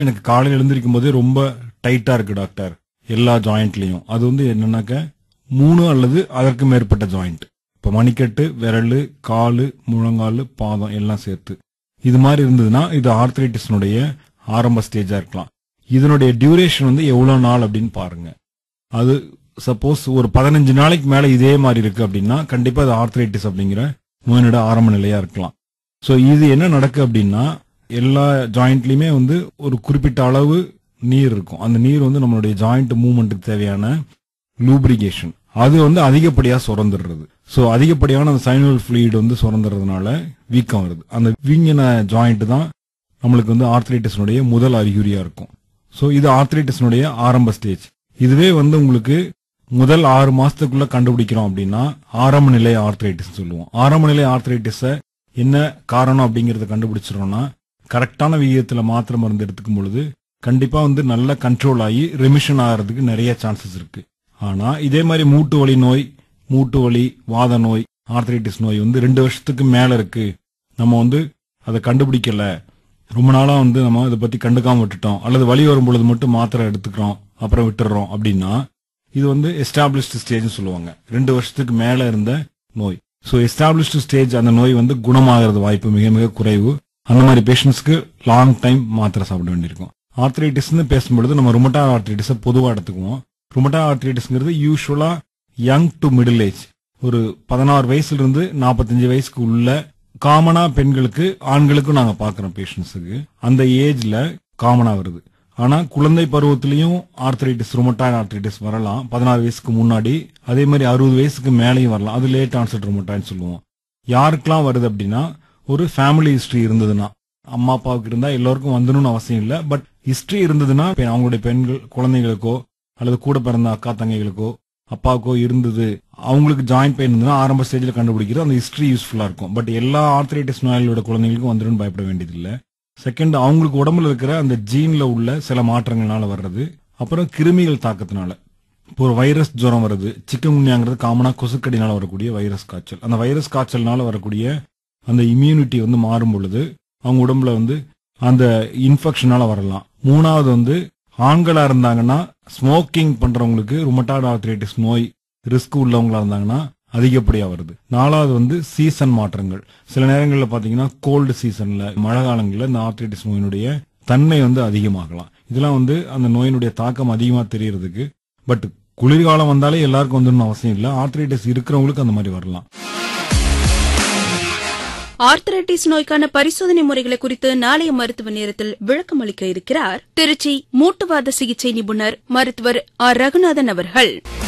எனக்கு காலையில் எழுந்திருக்கும் போதே ரொம்ப டைட்டா இருக்கு டாக்டர் எல்லா ஜாயிண்ட்லயும் அது வந்து என்னன்னாக்க மூணு அல்லது அதற்கு மேற்பட்ட ஜாயிண்ட் இப்ப மணிக்கட்டு விரல் காலு முழங்கால் பாதம் எல்லாம் சேர்த்து இது மாதிரி இருந்ததுன்னா இது ஆர்த்ரைட்டிஸ்னுடைய ஆரம்ப ஸ்டேஜா இருக்கலாம் இதனுடைய டியூரேஷன் வந்து எவ்வளவு நாள் அப்படின்னு பாருங்க அது சப்போஸ் ஒரு பதினஞ்சு நாளைக்கு மேல இதே மாதிரி இருக்கு அப்படின்னா கண்டிப்பா அது ஆர்த்ரைட்டிஸ் அப்படிங்கிற நோயினோட ஆரம்ப நிலையா இருக்கலாம் சோ இது என்ன நடக்கு அப்படின்னா எல்லா ஜாயிண்ட்லயுமே வந்து ஒரு குறிப்பிட்ட அளவு நீர் இருக்கும் அந்த நீர் வந்து நம்மளுடைய ஜாயிண்ட் மூவ்மெண்ட்டுக்கு தேவையான லூப்ரிகேஷன் அது வந்து அதிகப்படியா சுரந்துடுறது சோ அதிகப்படியான அந்த சைனல் ஃப்ளூயிட் வந்து சுரந்துறதுனால வீக்கம் வருது அந்த வீங்கின ஜாயிண்ட் தான் நம்மளுக்கு வந்து ஆர்த்ரைட்டிஸ்னுடைய முதல் அறிகுறியா இருக்கும் சோ இது ஆர்த்ரைட்டிஸ்னுடைய ஆரம்ப ஸ்டேஜ் இதுவே வந்து உங்களுக்கு முதல் ஆறு மாசத்துக்குள்ள கண்டுபிடிக்கிறோம் அப்படின்னா ஆரம்ப நிலை ஆர்த்ரைட்டிஸ் சொல்லுவோம் ஆரம்ப நிலை ஆர்த்ரைட்டிஸ என்ன காரணம் அப்படிங்கறத கண்டுபிடிச்சிரோம்னா கரெக்டான விகிதத்துல மாத்திரை மருந்து எடுத்துக்கும் பொழுது கண்டிப்பா வந்து நல்ல கண்ட்ரோல் ஆகி ரெமிஷன் ஆகிறதுக்கு நிறைய சான்சஸ் இருக்கு ஆனா இதே மாதிரி மூட்டு வலி நோய் மூட்டு வலி வாத நோய் ஆர்த்ரைட்டிஸ் நோய் வந்து ரெண்டு வருஷத்துக்கு மேல இருக்கு நம்ம வந்து அதை கண்டுபிடிக்கல ரொம்ப நாளா வந்து நம்ம இதை பத்தி கண்டுக்காம விட்டுட்டோம் அல்லது வலி வரும் பொழுது மட்டும் மாத்திரை எடுத்துக்கிறோம் அப்புறம் விட்டுறோம் அப்படின்னா இது வந்து எஸ்டாப்ளிஷ்டு ஸ்டேஜ் சொல்லுவாங்க ரெண்டு வருஷத்துக்கு மேல இருந்த நோய் ஸோ எஸ்டாப்ளிஷ்டு ஸ்டேஜ் அந்த நோய் வந்து குணமாகிறது வாய்ப்பு மிக மிக குறைவு அந்த மாதிரி பேஷண்ட்ஸ்க்கு லாங் டைம் மாத்திரை சாப்பிட வேண்டியிருக்கும் ஆர்த்ரைட்டிஸ்னு பேசும்பொழுது நம்ம ருமட்டா ஆர்த்ரைட்டிஸை பொதுவாக எடுத்துக்குவோம் ருமட்டா ஆர்த்ரைட்டிஸ்ங்கிறது யூஸ்வலா யங் டு மிடில் ஏஜ் ஒரு பதினாறு வயசுல இருந்து நாற்பத்தஞ்சு வயசுக்கு உள்ள காமனா பெண்களுக்கு ஆண்களுக்கும் நாங்க பாக்குறோம் பேஷண்ட்ஸுக்கு அந்த ஏஜ்ல காமனா வருது ஆனா குழந்தை பருவத்திலையும் ஆர்த்ரைட்டிஸ் ருமட்டாய்டு ஆர்த்ரைட்டிஸ் வரலாம் பதினாறு வயசுக்கு முன்னாடி அதே மாதிரி அறுபது வயசுக்கு மேலேயும் வரலாம் அது லேட் ஆன்செட் ருமட்டாய்னு சொல்லுவோம் யாருக்கெல்லாம் வருது அப்படின்னா ஒரு ஃபேமிலி ஹிஸ்டரி இருந்ததுன்னா அம்மா அப்பாவுக்கு இருந்தா எல்லாருக்கும் வந்துடணும்னு அவசியம் இல்லை பட் ஹிஸ்டரி இருந்ததுன்னா இப்ப அவங்களுடைய பெண்கள் குழந்தைகளுக்கோ அல்லது கூட பிறந்த அக்கா தங்கைகளுக்கோ அப்பாவுக்கோ இருந்தது அவங்களுக்கு ஜாயிண்ட் பெயின் இருந்ததுன்னா ஆரம்ப ஸ்டேஜில் கண்டுபிடிக்கிறது அந்த ஹிஸ்டரி யூஸ்ஃபுல்லா இருக்கும் பட் எல்லா ஆர்த்ரைட்டிஸ் நோயாளியோட குழந்தைங்களுக்கும் வந்துடும் பயப்பட வேண்டியதில்லை செகண்ட் அவங்களுக்கு உடம்புல இருக்கிற அந்த ஜீன்ல உள்ள சில மாற்றங்கள்னால வர்றது அப்புறம் கிருமிகள் தாக்கத்தினால இப்போ ஒரு வைரஸ் ஜுரம் வருது சிக்கன்குன்யாங்கிறது காமனா கொசுக்கடினால வரக்கூடிய வைரஸ் காய்ச்சல் அந்த வைரஸ் காய்ச்சல்னால வரக்கூடிய அந்த இம்யூனிட்டி வந்து மாறும் பொழுது அவங்க உடம்புல வந்து அந்த இன்ஃபெக்ஷனால வரலாம் மூணாவது வந்து ஆண்களா இருந்தாங்கன்னா ஸ்மோக்கிங் பண்றவங்களுக்கு ருமட்டாய்டு ஆர்த்ரைட்டிஸ் நோய் ரிஸ்க் உள்ளவங்களா இருந்தாங்கன்னா அதிகப்படியா வருது நாலாவது வந்து சீசன் மாற்றங்கள் சில நேரங்களில் பாத்தீங்கன்னா கோல்டு சீசன்ல மழை காலங்களில் இந்த ஆர்த்ரைட்டிஸ் நோயினுடைய தன்மை வந்து அதிகமாகலாம் இதெல்லாம் வந்து அந்த நோயினுடைய தாக்கம் அதிகமா தெரியறதுக்கு பட் குளிர்காலம் வந்தாலே எல்லாருக்கும் வந்துடணும் அவசியம் இல்லை ஆர்த்ரைட்டிஸ் இருக்கிறவங்களுக்கு அந்த மாதிரி வரலாம் ஆர்த்தரைட்டிஸ் நோய்க்கான பரிசோதனை முறைகளை குறித்து நாளைய மருத்துவ நேரத்தில் விளக்கம் அளிக்க இருக்கிறார் திருச்சி மூட்டுவாத சிகிச்சை நிபுணர் மருத்துவர் ஆர் ரகுநாதன் அவர்கள்